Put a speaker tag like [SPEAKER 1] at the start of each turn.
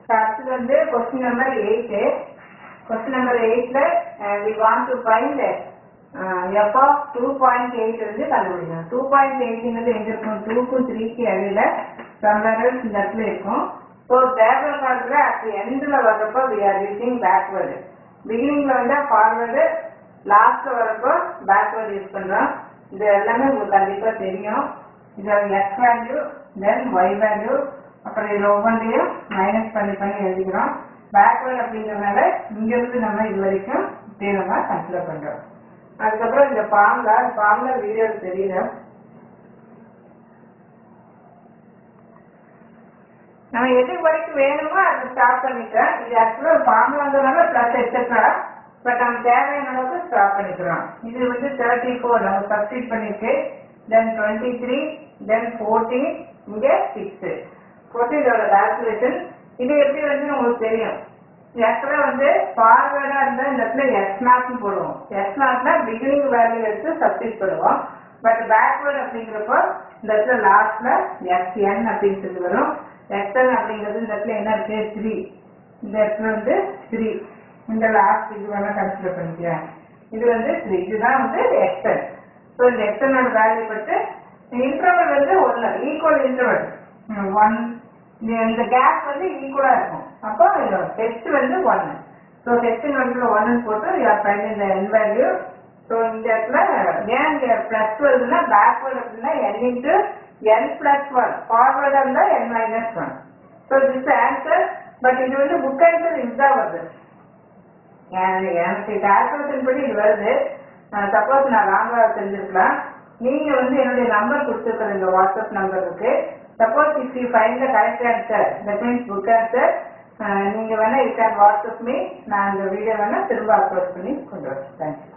[SPEAKER 1] அடுத்தது வந்து question number eight question number எயிட்ல we want to find F of two point eight வந்து கண்டுபிடிக்கணும் டூ பாயிண்ட் எயிட்ங்கிறது எங்க இருக்கும் டூக்கும் த்ரீக்கு இடையில சம்வேர் இந்த இடத்துல இருக்கும் ஸோ டேபிள் காலத்துல அது எண்டில் வர்றப்போ வி ஆர் யூசிங் பேக்வேர்டு பிகினிங்ல வந்து ஃபார்வேர்டு லாஸ்ட்ல வரப்போ பேக்வேர்டு யூஸ் பண்றோம் இது எல்லாமே உங்களுக்கு கண்டிப்பா தெரியும் இதோட X value then Y value அப்புறம் இதில் ஒவ்வொன்றையும் மைனஸ் பண்ணி பண்ணி எழுதிக்கிறோம் பேக்வேர்ட் அப்படிங்கிறதுனால இங்கிருந்து நம்ம இது வரைக்கும் இப்படி நம்ம கன்சிடர் பண்றோம் அதுக்கப்புறம் இந்த ஃபார்முலா ஃபார்முலா வீடியோ தெரியல நம்ம எது வரைக்கும் வேணுமோ அதை ஸ்டாப் பண்ணிக்கிறோம் இது ஆக்சுவலாக ஃபார்முலாங்கிறதுனால ப்ளஸ் எக்ஸெட்ரா பட் நம்ம தேவையான அளவுக்கு ஸ்டாப் பண்ணிக்கிறோம் இது வந்து தேர்ட்டி ஃபோர் நம்ம சப்ஸ்டிட் பண்ணிருக்கு then twenty three then fourteen இங்கே சிக்ஸு ஃபோர்டீன் இதோட கால்குலேஷன் இது எப்படி வந்து உங்களுக்கு தெரியும் ஆக்சுவலாக வந்து ஃபார்வேர்டாக இருந்தால் இந்த இடத்துல எக்ஸ் நாட்னு போடுவோம் எக்ஸ் நாட்னா பிகினிங் வேல்யூ எடுத்து சப்ஸ்டிட் பண்ணுவோம் பட் பேக்வேர்ட் அப்படிங்கிறப்போ இந்த இடத்துல லாஸ்ட்ல எக்ஸ் என் அப்படின்னு சொல்லி வரும் எக்ஸ்என் அப்படிங்கிறது இந்த இடத்துல என்ன இருக்கு த்ரீ இந்த இடத்துல வந்து த்ரீ இந்த லாஸ்ட் இது வேணா கன்சிடர் பண்ணிக்கிறேன் இது வந்து த்ரீ இதுதான் வந்து எக்ஸ்என் ஸோ இந்த எக்ஸ்எனோட வேல்யூ பட்டு இன்டர்வல் வந்து ஒன்று ஈக்குவல் இன்டர்வல் ஒன் இந்த கேப் வந்து ஈக்குவலா இருக்கும் அப்போ டெஸ்ட் வந்து ஒன்னு ஸோ டெஸ்ட் வந்து ஒன்னு போட்டு யூஆர் ஃபைண்ட் இந்த என் வேல்யூ ஸோ இந்த இடத்துல ஏன் இங்க பிளஸ் வருதுன்னா பேக்வர்ட் அப்படின்னா N into N plus one ஃபார்வர்டாக இருந்தால் N minus one so this answer but இது வந்து புக் ஆன்சர் இதுதான் வருது என்- எனக்கு கால்குலேஷன் படி இது வருது சப்போஸ் நான் ராங்காக தெரிஞ்சிருக்கலாம் நீங்க வந்து என்னுடைய நம்பர் கொடுத்துருக்கிற இந்த வாட்ஸ்அப் நம்பர் இருக்கு suppose if you find the correct answer that means book answer நீங்க வேணா யூ கேன் வாட்ஸ்அப் மீ நான் இந்த வீடியோ வேணா திரும்ப அப்லோட் பண்ணி கொண்டு வரேன் தேங்க்யூ